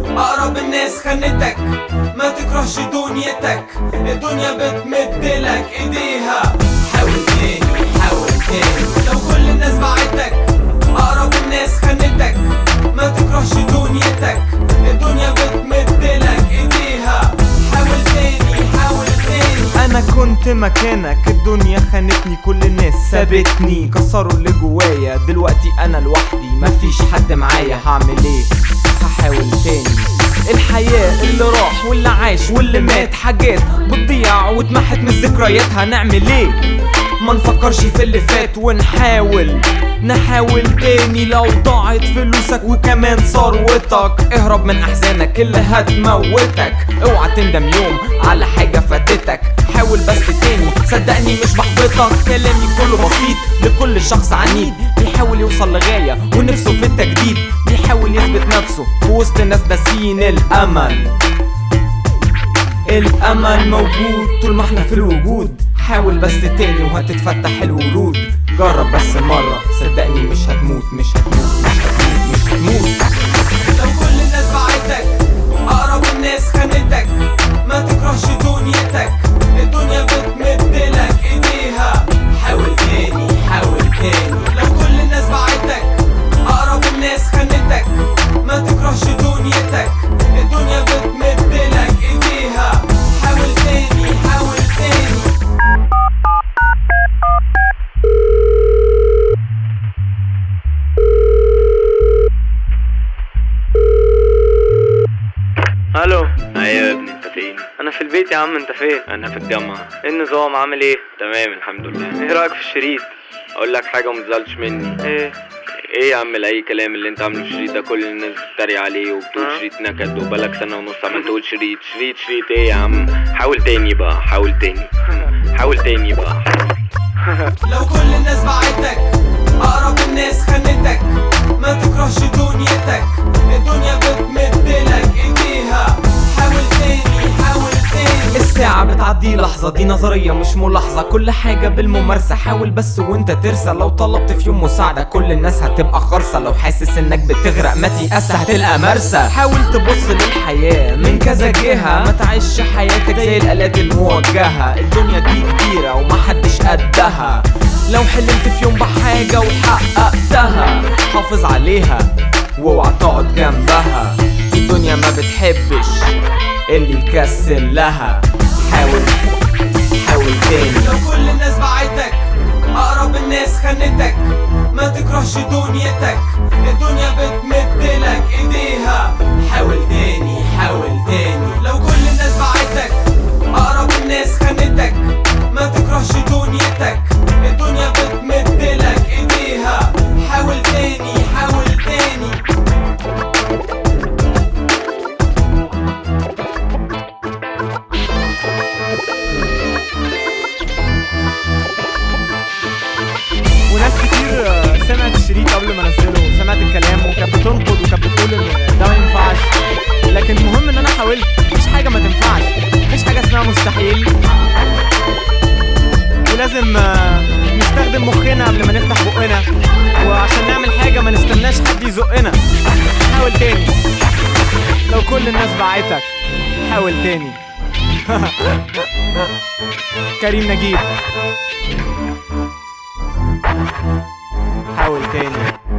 اقرب الناس خانتك ما تكرهش دنيتك الدنيا بتمدلك ايديها حاول تاني حاول تاني لو كل الناس بعتك اقرب الناس خانتك ما تكرهش دنيتك الدنيا بتمدلك ايديها حاول تاني حاول تاني انا كنت مكانك الدنيا خانتني كل الناس سابتني كسروا اللي جوايا دلوقتي انا لوحدي مفيش حد معايا هعمل ايه هحاول تاني الحياة اللي راح واللي عاش واللي مات حاجات بتضيع واتمحت من الذكريات هنعمل ايه ما نفكرش في اللي فات ونحاول نحاول تاني لو ضاعت فلوسك وكمان ثروتك اهرب من احزانك اللي هتموتك اوعى تندم يوم على حاجة فاتتك حاول بس تاني صدقني مش بحبطك كلامي كله بسيط لكل شخص عنيد بيحاول يوصل لغاية ونفسه في التجديد بيحاول يثبت نفسه في وسط ناس ناسيين الامل الامل موجود طول ما احنا في الوجود حاول بس تاني وهتتفتح الورود جرب بس مرة صدقني مش هتموت مش هتموت مش هتموت مش هتموت لو كل الناس بعتك اقرب الناس خانتك ما تكرهش دنيتك الدنيا بتمدلك ايديها حاول تاني حاول تاني لو كل الناس بعتك اقرب الناس خانتك ما تكرهش دنيتك الدنيا بتمدلك ايديها حاول تاني حاول تاني الو ايوه يا ابني انت فين انا في البيت يا عم انت فين انا في الجامعه ايه النظام عامل ايه تمام الحمد لله ايه رايك في الشريط اقول لك حاجه وما تزعلش مني ايه ايه يا عم اي كلام اللي انت عامله الشريط ده كل الناس بتتريق عليه وبتقول ها؟ شريط نكد وبقالك سنه ونص عمال تقول شريط شريط شريط ايه يا عم حاول تاني بقى حاول تاني حاول تاني بقى لو كل الناس بعتك اقرب الناس خانتك ما تكرهش دنيتك الدنيا بتمدلك ايديها حاول تاني حاول تاني الساعة بتعدي لحظة دي نظرية مش ملاحظة كل حاجة بالممارسة حاول بس وانت ترسى لو طلبت في يوم مساعدة كل الناس هتبقى خرصة لو حاسس انك بتغرق ما تيأس هتلقى مرسى حاول تبص للحياة من كذا جهة ما تعيش حياتك زي الآلات الموجهة الدنيا دي كبيرة ومحدش قدها لو حلمت في يوم بحاجة وحققتها حافظ عليها واوعى تقعد جنبها الدنيا ما بتحبش اللي يكسل لها حاول حاول تاني لو كل الناس بعتك اقرب الناس خانتك ما تكرهش دنيتك الدنيا بتمدلك ايديها حاول تاني حاول تاني لو كل الناس بعتك اقرب الناس خانتك ما تكرهش دنيتك الدنيا بتمدلك ايديها حاول تاني حاول تاني وناس كتير آه، سمعت الشريط قبل ما انزله وسمعت الكلام وكانت بتنقد وكانت بتقول ان ده ما ينفعش لكن المهم ان انا حاولت مفيش حاجه ما تنفعش مفيش حاجه اسمها مستحيل ولازم آه، نستخدم مخنا قبل ما نفتح بقنا وعشان نعمل حاجه ما نستناش حد يزقنا حاول تاني لو كل الناس باعتك حاول تاني كريم نجيب حاول تاني